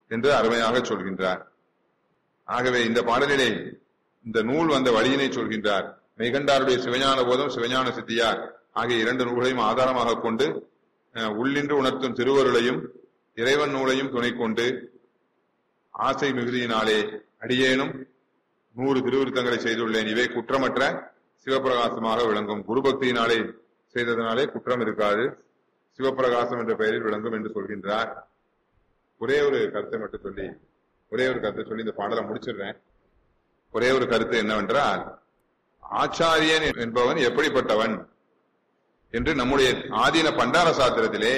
என்று அருமையாக சொல்கின்றார் ஆகவே இந்த பாடலிலே இந்த நூல் வந்த வழியினை சொல்கின்றார் மெய்கண்டாருடைய சிவஞான போதம் சிவஞான சித்தியார் ஆகிய இரண்டு நூல்களையும் ஆதாரமாக கொண்டு அஹ், உள்ளின்று உணர்த்தும் திருவருளையும் இறைவன் நூலையும் துணை கொண்டு ஆசை மிகுதியினாலே அடியேனும் நூறு திருவிருத்தங்களை செய்துள்ளேன் இவை குற்றமற்ற சிவபிரகாசமாக விளங்கும் குரு பக்தியினாலே செய்ததனாலே குற்றம் இருக்காது சிவபிரகாசம் என்ற பெயரில் விளங்கும் என்று சொல்கின்றார் ஒரே ஒரு கருத்தை மட்டும் சொல்லி ஒரே ஒரு கருத்தை சொல்லி இந்த பாடலை முடிச்சிடுறேன் ஒரே ஒரு கருத்து என்னவென்றால் ஆச்சாரியன் என்பவன் எப்படிப்பட்டவன் என்று நம்முடைய ஆதீன பண்டார சாத்திரத்திலே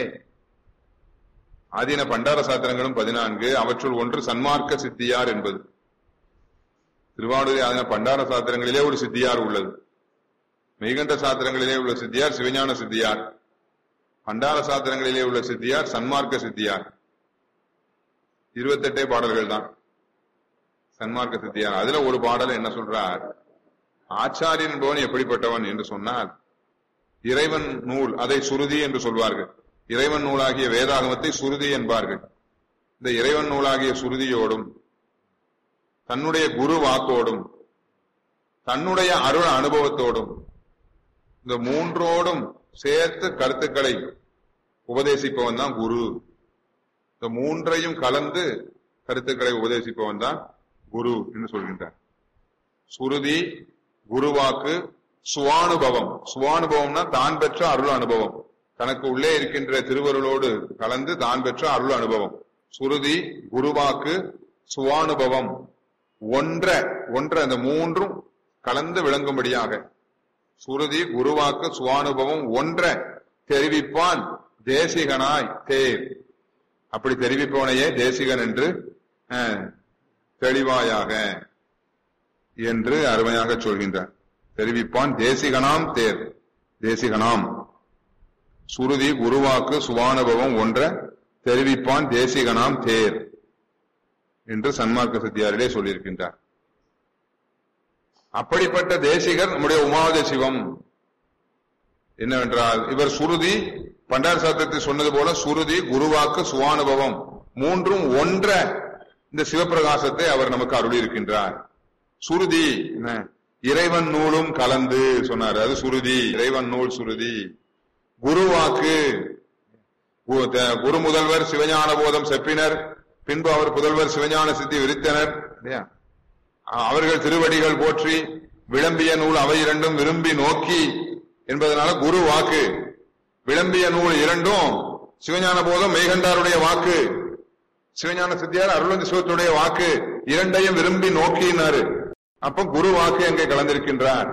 ஆதீன பண்டார சாத்திரங்களும் பதினான்கு அவற்றுள் ஒன்று சன்மார்க்க சித்தியார் என்பது திருவாவூர் ஆதீன பண்டார சாத்திரங்களிலே ஒரு சித்தியார் உள்ளது மெய்கண்ட சாத்திரங்களிலே உள்ள சித்தியார் சிவஞான சித்தியார் பண்டார சாத்திரங்களிலே உள்ள சித்தியார் சன்மார்க்க சித்தியார் இருபத்தெட்டே பாடல்கள் தான் சன்மார்க்க சித்தியார் அதுல ஒரு பாடல் என்ன சொல்றார் ஆச்சாரியன் என்பவன் எப்படிப்பட்டவன் என்று சொன்னால் இறைவன் நூல் அதை சுருதி என்று சொல்வார்கள் இறைவன் நூலாகிய வேதாகமத்தை சுருதி என்பார்கள் இந்த இறைவன் நூலாகிய சுருதியோடும் தன்னுடைய குரு வாக்கோடும் தன்னுடைய அருள் அனுபவத்தோடும் இந்த மூன்றோடும் சேர்த்து கருத்துக்களை உபதேசிப்பவன் தான் குரு இந்த மூன்றையும் கலந்து கருத்துக்களை உபதேசிப்பவன் தான் குரு என்று சொல்கின்றார் சுருதி குருவாக்கு சுவானுபவம் சுவானுபவம்னா தான் பெற்ற அருள் அனுபவம் தனக்கு உள்ளே இருக்கின்ற திருவருளோடு கலந்து தான் பெற்ற அருள் அனுபவம் சுருதி குருவாக்கு சுவானுபவம் ஒன்ற ஒன்ற அந்த மூன்றும் கலந்து விளங்கும்படியாக சுருதி குருவாக்கு சுவானுபவம் ஒன்ற தெரிவிப்பான் தேசிகனாய் தேர் அப்படி தெரிவிப்பவனையே தேசிகன் என்று அஹ், தெளிவாயாக என்று அருமையாக சொல்கின்றார் தெரிவிப்பான் தேசிகனாம் தேர் தேசிகனாம் சுருதி குருவாக்கு சுவானுபவம் ஒன்ற தெரிவிப்பான் தேசிகனாம் தேர் என்று சன்மார்க்க சத்தியாரிலே சொல்லியிருக்கின்றார் அப்படிப்பட்ட தேசிகர் நம்முடைய உமாவத சிவம் என்னவென்றால் இவர் சுருதி பண்டார சாத்திரத்தில் சொன்னது போல சுருதி குருவாக்கு சுவானுபவம் மூன்றும் ஒன்ற இந்த சிவபிரகாசத்தை அவர் நமக்கு அருளி இருக்கின்றார் சுருதி என்ன இறைவன் நூலும் கலந்து சொன்னார் அது சுருதி இறைவன் நூல் சுருதி குருவாக்கு கு- த- குரு முதல்வர் சிவஞான போதம் செப்பினர் பின்பு அவர் புதல்வர் சிவஞான சித்தி விரித்தனர் இல்லையா அ- அவர்கள் திருவடிகள் போற்றி விளம்பிய நூல் அவை இரண்டும் விரும்பி நோக்கி என்பதனால குரு வாக்கு விளம்பிய நூல் இரண்டும் சிவஞான போதம் மெய்கண்டாருடைய வாக்கு சிவஞான சித்தியார் அருளந்தி சிவத்துடைய வாக்கு இரண்டையும் விரும்பி நோக்கினாரு அப்ப குரு வாக்கு அங்கே கலந்திருக்கின்றார்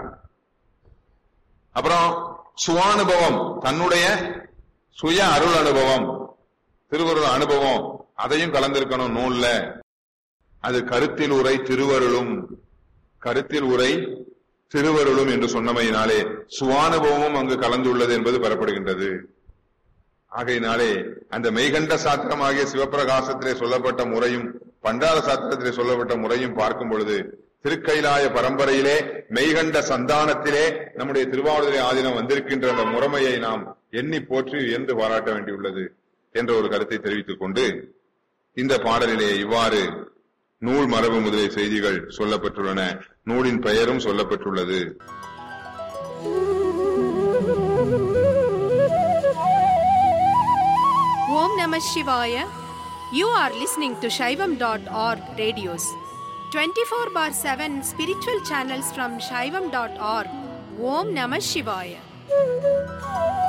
அப்புறம் சுவானுபவம் தன்னுடைய சுய அருள் அனுபவம் திருவருள் அனுபவம் அதையும் கலந்திருக்கணும் நூல்ல அது கருத்தில் உரை திருவருளும் கருத்தில் உரை திருவருளும் என்று சொன்னமையினாலே சுவானுபவமும் அங்கு கலந்துள்ளது என்பது பெறப்படுகின்றது ஆகையினாலே அந்த மெய்கண்ட சாத்திரமாகிய சிவப்பிரகாசத்திலே சொல்லப்பட்ட முறையும் பண்டார சாத்திரத்திலே சொல்லப்பட்ட முறையும் பார்க்கும் பொழுது திருக்கைலாய பரம்பரையிலே மெய்கண்ட சந்தானத்திலே நம்முடைய திருவாவூரை ஆதீனம் வந்திருக்கின்ற அந்த முறைமையை நாம் எண்ணி போற்றி வியந்து பாராட்ட வேண்டியுள்ளது என்ற ஒரு கருத்தை தெரிவித்துக் கொண்டு இந்த பாடலிலே இவ்வாறு நூல் மரபு முதலிய செய்திகள் சொல்லப்பட்டுள்ளன நூலின் பெயரும் சொல்லப்பட்டுள்ளது Om Namah Shivaya. You are listening to Shaivam.org radios. 24 bar 7 spiritual channels from Shaivam.org. Om Namah Shivaya.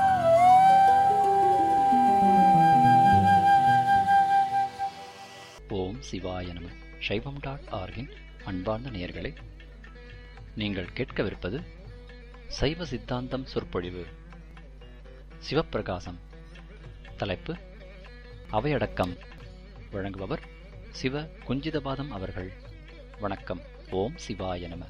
ஓம் சிவாய நம சைவம் டாட் ஆர்கின் அன்பார்ந்த நேயர்களே நீங்கள் கேட்கவிருப்பது சைவ சித்தாந்தம் சொற்பொழிவு சிவப்பிரகாசம் தலைப்பு அவையடக்கம் வழங்குபவர் சிவ குஞ்சிதபாதம் அவர்கள் வணக்கம் ஓம் சிவாய நம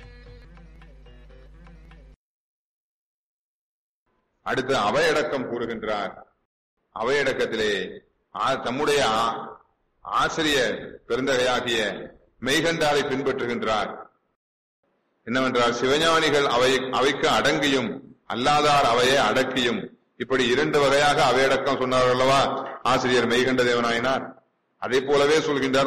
அடுத்து அவையடக்கம் கூறுகின்றார் அவையடக்கத்திலே ஆ- தம்முடைய ஆ- ஆசிரியர் பெருந்தகையாகிய மெய்கண்டாரை பின்பற்றுகின்றார் என்னவென்றால் சிவஞானிகள் அவை அவைக்கு அடங்கியும் அல்லாதார் அவையை அடக்கியும் இப்படி இரண்டு வகையாக அவையடக்கம் சொன்னார் அல்லவா ஆசிரியர் மெய்கண்ட தேவனாயினார் அதே போலவே சொல்கின்றார்